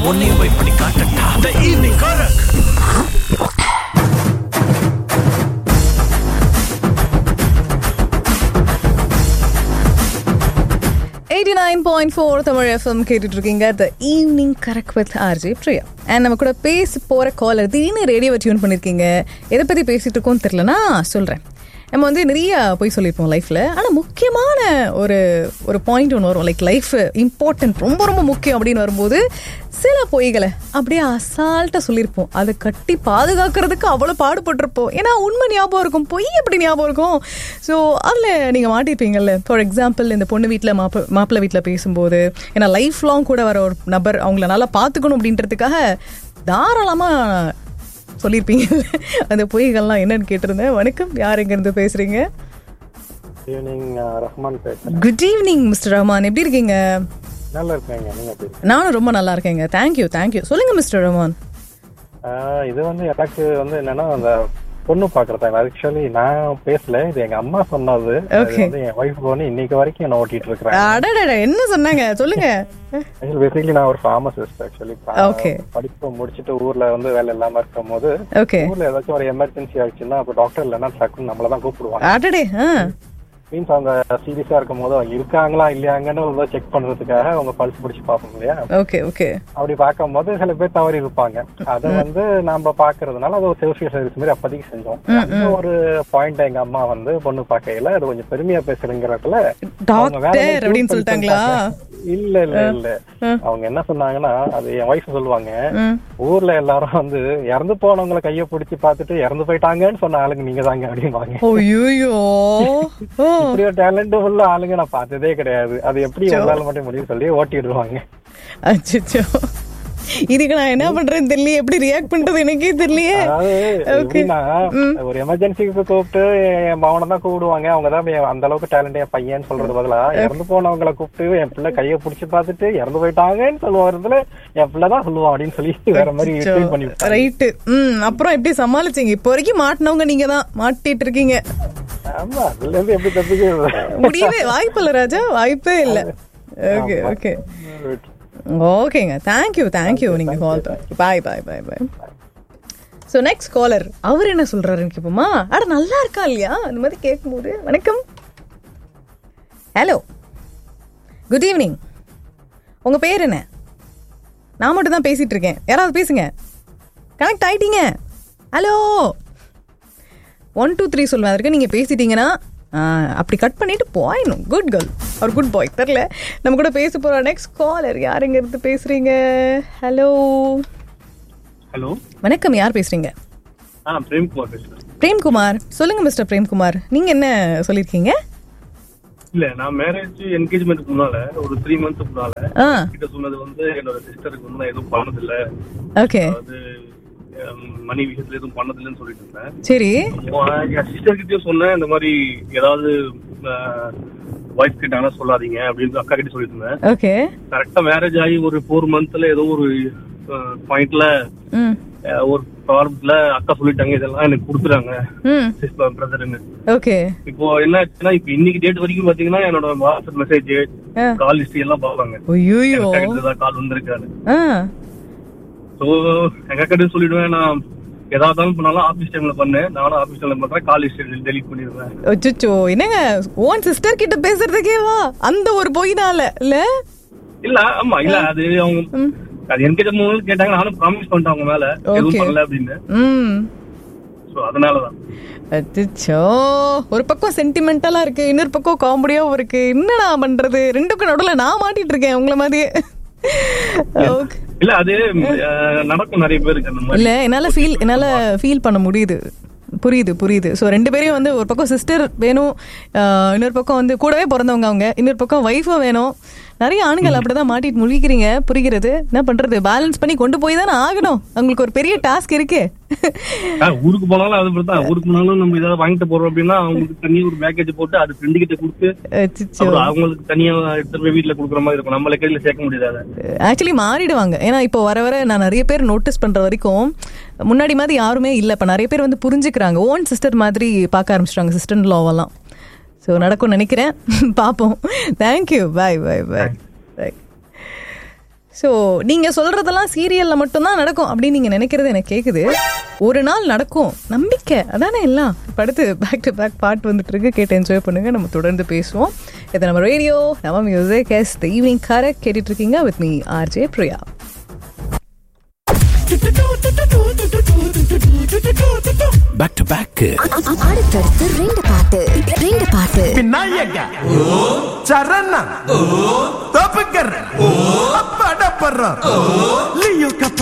உன்னையும் போய் பண்ணி காட்டட்டா the evening karak eighty nine point four Tamil FM கேட்டுட்டு இருக்கீங்க the evening correct with RJ Priya and நம்ம கூட பேச போகிற காலர் திடீர்னு ரேடியோவை டியூன் பண்ணியிருக்கீங்க எதை பற்றி பேசிட்டு இருக்கோம்னு தெரிலனா சொல்கிறேன் நம்ம வந்து நிறைய போய் சொல்லியிருப்போம் லைஃப்பில் ஆனால் முக்கியமான ஒரு ஒரு பாயிண்ட் ஒன்று வரும் லைக் லைஃப் இம்பார்ட்டன்ட் ரொம்ப ரொம்ப முக்கியம் அப்படின்னு வரும்போது சில பொய்களை அப்படியே அசால்ட்டாக சொல்லியிருப்போம் அதை கட்டி பாதுகாக்கிறதுக்கு அவ்வளோ பாடுபட்டிருப்போம் ஏன்னா உண்மை ஞாபகம் இருக்கும் பொய் எப்படி ஞாபகம் இருக்கும் ஸோ அதில் நீங்கள் மாட்டிருப்பீங்கல்ல ஃபார் எக்ஸாம்பிள் இந்த பொண்ணு வீட்டில் மாப்ப மாப்பிள்ளை வீட்டில் பேசும்போது ஏன்னா லைஃப் லாங் கூட வர ஒரு நபர் அவங்கள நல்லா பார்த்துக்கணும் அப்படின்றதுக்காக தாராளமாக சொல்லியிருப்பீங்க அந்த பொய்கள்லாம் என்னன்னு கேட்டிருந்தேன் வணக்கம் யார் எங்கேருந்து பேசுகிறீங்க ஈவினிங் ரஹ்மான் பேசுறேன் குட் ஈவினிங் மிஸ்டர் ரஹ்மான் எப்படி இருக்கீங்க நல்லா இருக்கேங்க நீங்க எப்படி நானும் ரொம்ப நல்லா இருக்கேங்க தேங்க்யூ தேங்க்யூ சொல்லுங்க மிஸ்டர் ரஹ்மான் ஆஹ் இது வந்து எனக்கு வந்து என்னன்னா அந்த பொண்ணு பாக்குறதாங்க ஆக்சுவலி நான் பேசல இது எங்க அம்மா சொன்னது அது Okay. வந்து என் ஒய்ஃப் வந்து இன்னைக்கு வரைக்கும் என்ன ஓட்டிட்டு இருக்கிறேன் அடடட என்ன சொன்னாங்க சொல்லுங்க பேசிக்கலி நான் ஒரு ஃபார்மசிஸ்ட் ஆக்சுவலி Okay. படிப்பு முடிச்சுட்டு ஊர்ல வந்து வேலை இல்லாம இருக்கும் போது ஓகே ஊர்ல ஏதாச்சும் ஒரு எமர்ஜென்சி ஆச்சுன்னா அப்ப டாக்டர் இல்லைன்னா டக்குன்னு நம்மள தான் கூப்பிடுவாங்க அடடே ஆ மீன்ஸ் அவங்க சீரியஸா இருக்கும் போது அவங்க இருக்காங்களா இல்லையாங்கன்னு ஒரு செக் பண்றதுக்காக அவங்க பல்ஸ் பிடிச்சு பார்ப்போம் இல்லையா ஓகே ஓகே அப்படி பார்க்கும்போது சில பேர் தவறி இருப்பாங்க அதை வந்து நாம பாக்குறதுனால அது ஒரு செல்ஃபியர் சர்வீஸ் மாதிரி அப்போதைக்கு செஞ்சோம் அந்த ஒரு பாயிண்ட் எங்க அம்மா வந்து பொண்ணு பார்க்கையில அது கொஞ்சம் பெருமையா பேசுறங்கிறதுல அவங்க வேற டாக்டர் மாதிரி அப்படின்னு choose சொல்லிட்டாங்களா பண்ணிட்டாங்க. இல்ல இல்ல இல்ல அவங்க என்ன சொன்னாங்கன்னா அது என் ஒய்ஃப் சொல்லுவாங்க ம். ஊர்ல எல்லாரும் வந்து இறந்து போனவங்கள கைய பிடிச்சி பார்த்துட்டு இறந்து போயிட்டாங்கன்னு சொன்ன ஆளுங்க நீங்க தாங்க அப்படிம்பாங்க ஐயோ ஓ இப்படி ஒரு டேலண்ட் உள்ள ஆளுங்க நான் பார்த்ததே கிடையாது அது எப்படி உங்களால மட்டும் முடியும் சொல்லி ஓட்டிடுவாங்க அச்சோ இதுக்கு நான் என்ன பண்றேன்னு தெரியல எப்படி ரியாக்ட் பண்றது எனக்கே தெரியலையே அதாவது Okay. எப்படின்னா ஒரு எமர்ஜென்சிக்கு கூப்பிட்டு என் மகனை தான் கூப்பிடுவாங்க அவங்க தான் என் அந்த அளவுக்கு டேலண்ட் என் பையன் சொல்றது பதிலா இறந்து போனவங்கள கூப்பிட்டு என் பிள்ளை கையை புடிச்சு பார்த்துட்டு இறந்து போயிட்டாங்கன்னு சொல்லுவாருல என் பிள்ளை தான் சொல்லுவான் அப்படின்னு சொல்லி வேற மாதிரி feel பண்ணி விட்டாங்க. ரைட்டு ம் அப்புறம் எப்படி சமாளிச்சீங்க இப்போ வரைக்கும் மாட்டினவங்க நீங்க தான் மாட்டிட்டு இருக்கீங்க ஆமா அதுல இருந்து எப்படி தப்பிக்கிறது முடியவே வாய்ப்பு இல்ல ராஜா வாய்ப்பே இல்ல ஓகே ஓகே ஓகேங்க தேங்க்யூ தேங்க்யூ நீங்க கால் பண்ணி bye bye bye bye so next caller அவர் என்ன சொல்றாருன்னு கேட்போமா அட நல்லா இருக்கா இல்லையா அந்த மாதிரி கேட்கும்போது வணக்கம் ஹலோ குட் ஈவினிங் உங்க பேர் என்ன நான் மட்டும் தான் பேசிட்டு இருக்கேன் யாராவது பேசுங்க கனெக்ட் ஆயிட்டீங்க ஹலோ ஒன் டூ த்ரீ சொல்லுவேன் அதற்கு நீங்கள் பேசிட்டீங்கன்னா ஆ, அப்படி கட் பண்ணிட்டு போயிடணும் குட் கேர்ள் ஒரு குட் பாய் தெரில நம்ம கூட பேச போகிற நெக்ஸ்ட் காலர் யார் எங்க இருந்து பேசுறீங்க ஹலோ ஹலோ வணக்கம் யார் பேசுறீங்க ஆ பிரேம்குமார் பேசுறேன் பிரேம்குமார் சொல்லுங்க மிஸ்டர் பிரேம்குமார் நீங்க என்ன சொல்லியிருக்கீங்க இல்ல நான் மேரேஜ் என்கேஜ்மெண்ட் முன்னால ஒரு த்ரீ மந்த்ஸ் முன்னால ஆ கிட்ட சொன்னது வந்து என்னோட சிஸ்டருக்கு வந்து நான் எதுவும் பண்ணதில்ல ஓகே அதாவது மணி விஷயத்துல எதுவும் பண்ணதில்லைன்னு சொல்லிட்டு இருந்தேன் சரி உன் என் சிஸ்டர் கிட்டயும் சொன்னேன் இந்த மாதிரி ஏதாவது ஒய்ஃப் கிட்ட சொல்லாதீங்க அப்படின்னு அக்கா கிட்ட சொல்லிட்டு இருந்தேன் ஓகே கரெக்டா மேரேஜ் ஆகி ஒரு ஃபோர் மந்த்ல ஏதோ ஒரு பாயிண்ட்ல ம் ஒரு ப்ராப்ளத்துல அக்கா சொல்லிட்டாங்க இதெல்லாம் எனக்கு கொடுத்துட்டாங்க ம் சிஸ்டர் பிரதர்னு ஓகே இப்போ என்ன ஆச்சுன்னா இப்போ இன்னைக்கு டேட் வரைக்கும் பாத்தீங்கன்னா என்னோட வாட்ஸ்அப் மெசேஜ் ஆ கால் ஹிஸ்டரி எல்லாம் பாப்பாங்க ஐயோ கால் வந்திருக்காரு ஆ சோ எங்க கிட்ட சொல்லிடுவேன் நான் எதா இருந்தாலும் பண்ணாலும் ஆபீஸ் டைம்ல பண்ணேன் நானும் ஆபீஸ் டைம்ல பண்றேன் கால் ஹிஸ்டரி டெலிட் பண்ணிடுவேன் அச்சோ என்னங்க ஓன் சிஸ்டர் கிட்ட பேசுறதுக்கேவா அந்த ஒரு பொய்னால இல்ல இல்ல ஆமா இல்ல அது அவங்க அது என்கிட்ட மூணு கேட்டாங்க நானும் ப்ராமிஸ் பண்ணிட்டேன் அவங்க மேல எதுவும் Okay. பண்ணல அப்படின்னு ம் சோ அதனாலதான் அச்சோ ஒரு பக்கம் சென்டிமெண்டலா இருக்கு இன்னொரு பக்கம் காமெடியாவும் இருக்கு என்னடா பண்றது ரெண்டுக்கும் நடுவுல நான் மாட்டிட்டு இருக்கேன் உங்களை மாதிரியே Okay. இல்ல அது அஹ், நடக்கும் நிறைய பேருக்கு அந்த மாதிரி இல்ல என்னால ஃபீல் என்னால ஃபீல் பண்ண முடியுது புரியுது புரியுது ஸோ ரெண்டு பேரையும் வந்து ஒரு பக்கம் சிஸ்டர் வேணும் ஆஹ் இன்னொரு பக்கம் வந்து கூடவே பிறந்தவங்க அவங்க இன்னொரு பக்கம் ஒய்ஃபும் வேணும் நிறைய ஆண்கள் அப்படிதான் மாட்டிட்டு முழிக்கிறீங்க புரிகிறது என்ன பண்றது பேலன்ஸ் பண்ணி கொண்டு போய் தானே ஆகணும் உங்களுக்கு ஒரு பெரிய டாஸ்க் இருக்கு ஆஹ், ஊருக்கு போனாலும் அது தான் ஊருக்கு போனாலும் நம்ம ஏதாவது வாங்கிட்டு போறோம் அப்படின்னா அவங்களுக்கு தனியா ஒரு பேக்கேஜ் போட்டு அது ஃப்ரெண்டு கிட்ட கொடுத்து அச்சச்சோ. அப்புறம் அவங்களுக்கு தனியா எடுத்துட்டு போய் வீட்டுல குடுக்குற மாதிரி இருக்கும் நம்மள கையில சேர்க்க முடியாது அதை. ஆக்சுவலி மாறிடுவாங்க ஏன்னா இப்போ வர வர நான் நிறைய பேர் நோட்டீஸ் பண்ற வரைக்கும் முன்னாடி மாதிரி யாருமே இல்லை இப்போ நிறைய பேர் வந்து புரிஞ்சுக்கிறாங்க ஓன் சிஸ்டர் மாதிரி பார்க்க ஆரம்பிச்சிட்டாங்க சிஸ்டர் லாவெல்லாம் ஸோ நடக்கும்னு நினைக்கிறேன் பார்ப்போம் thank you bye bye bye bye so நீங்க சொல்றதெல்லாம் சீரியல்ல மட்டும்தான் நடக்கும் அப்படின்னு நீங்க நினைக்கிறது எனக்கு கேக்குது ஒரு நாள் நடக்கும் நம்பிக்கை அதானே எல்லாம் இப்ப அடுத்து பேக் டு பேக் பாட்டு வந்துட்டு இருக்கு கேட்டு என்ஜாய் பண்ணுங்க நம்ம தொடர்ந்து பேசுவோம் இது நம்ம ரேடியோ நம்ம music is the evening correct கேட்டுட்டு இருக்கீங்க with me RJ Priya back to back அடுத்தடுத்து ரெண்டு பாட்டு ரெண்டு பாட்டு விநாயக சரண தப்புக்கர் படப்படுற லியோ கப்ப